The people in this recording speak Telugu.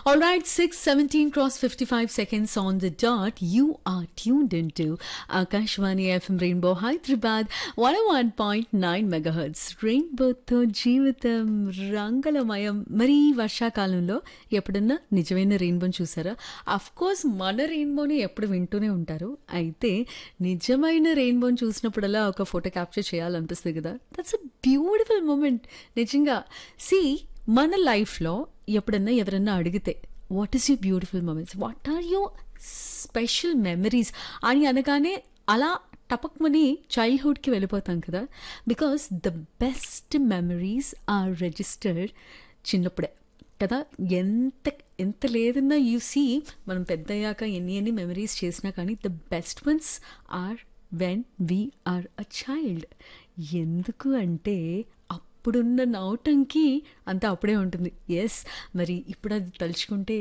All right, 617 cross 55 seconds on the dot. You are tuned into Akashvani FM Rainbow Hyderabad 101.9 megahertz. రెయిన్బోతో జీవితం రంగులమయం మరి ఈ వర్షాకాలంలో ఎప్పుడన్నా నిజమైన రెయిన్బోని చూసారా అఫ్ కోర్స్ మన రెయిన్బోని ఎప్పుడు వింటూనే ఉంటారు అయితే నిజమైన రెయిన్బోని చూసినప్పుడల్లా ఒక ఫోటో క్యాప్చర్ చేయాలనిపిస్తుంది కదా దట్స్ అ బ్యూటిఫుల్ మూమెంట్ నిజంగా సి మన లైఫ్లో ఎప్పుడన్నా ఎవరన్నా అడిగితే what is you beautiful moments what are your special memories అని అనగానే అలా టపక్మని చైల్డ్హుడ్కి వెళ్ళిపోతాం కదా because the best memories are registered చిన్నప్పుడే కదా ఎంత ఎంత లేదన్నా యూ సీ మనం పెద్దయ్యాక ఎన్ని ఎన్ని మెమరీస్ చేసినా కానీ the best ones are when we are a child ఎందుకు అంటే అప్పుడున్న నవ్వటంకి అంతా అప్పుడే ఉంటుంది ఎస్ మరి ఇప్పుడు అది తలుచుకుంటే